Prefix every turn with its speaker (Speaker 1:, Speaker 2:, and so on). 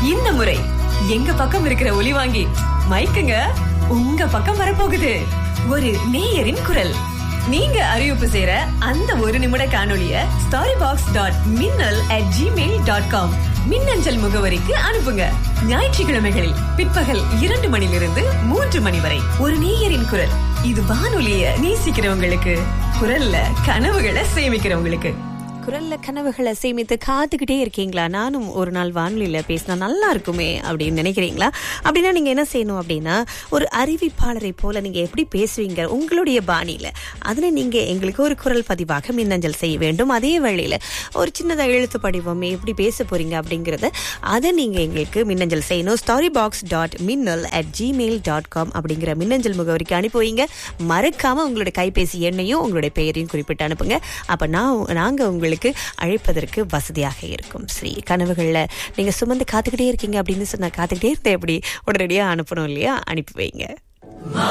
Speaker 1: இந்த முறை எங்க பக்கம் இருக்கிற ஒலி வாங்கி மைக்குங்க உங்க பக்கம் வரப்போகுது ஒரு நேயரின் குரல் நீங்க அறிவிப்பு செய்யற அந்த ஒரு நிமிட காணொளிய story box dot Minnal at Gmail dot com மின்னஞ்சல் முகவரிக்கு அனுப்புங்க ஞாயிற்றுக்கிழமைகளில் பிற்பகல் இரண்டு மணிலிருந்து மூன்று மணி வரை ஒரு நேயரின் குரல் இது வானொலிய நேசிக்கிறவங்களுக்கு குரல்ல கனவுகளை சேமிக்கிறவங்களுக்கு
Speaker 2: குரல்ல கனவுகளை சேமித்து காத்துக்கிட்டே இருக்கீங்களா நானும் ஒரு நாள் வானொலியில பேசினா நல்லா இருக்குமே அப்படின்னு நினைக்கிறீங்களா அப்படின்னா நீங்க என்ன செய்யணும் அப்படின்னா ஒரு அறிவிப்பாளரை போல நீங்க எப்படி பேசுவீங்க உங்களுடைய பாணியில அதுல நீங்க எங்களுக்கு ஒரு குரல் பதிவாக மின்னஞ்சல் செய்ய வேண்டும் அதே வேளையில ஒரு சின்னதா எழுத்து படிவம் எப்படி பேச போறீங்க அப்படிங்கறத அதை நீங்க எங்களுக்கு மின்னஞ்சல் செய்யணும் story box dot Minnal at Gmail dot com அப்படிங்கிற மின்னஞ்சல் முகவரிக்கு அனுப்பி வைங்க மறக்காம உங்களுடைய கைபேசி எண்ணையும் உங்களுடைய பெயரையும் குறிப்பிட்டு அனுப்புங்க அப்ப நான் நாங்க உங்களுக்கு அழைப்பதற்கு வசதியாக இருக்கும் ஸ்ரீ கனவுகள்ல நீங்க சுமந்து காத்துக்கிட்டே இருக்கீங்க அப்படின்னு சொன்னா காத்துக்கிட்டே இருந்தேன் எப்படி உடனடியா அனுப்பணும் இல்லையா அனுப்பி வைங்க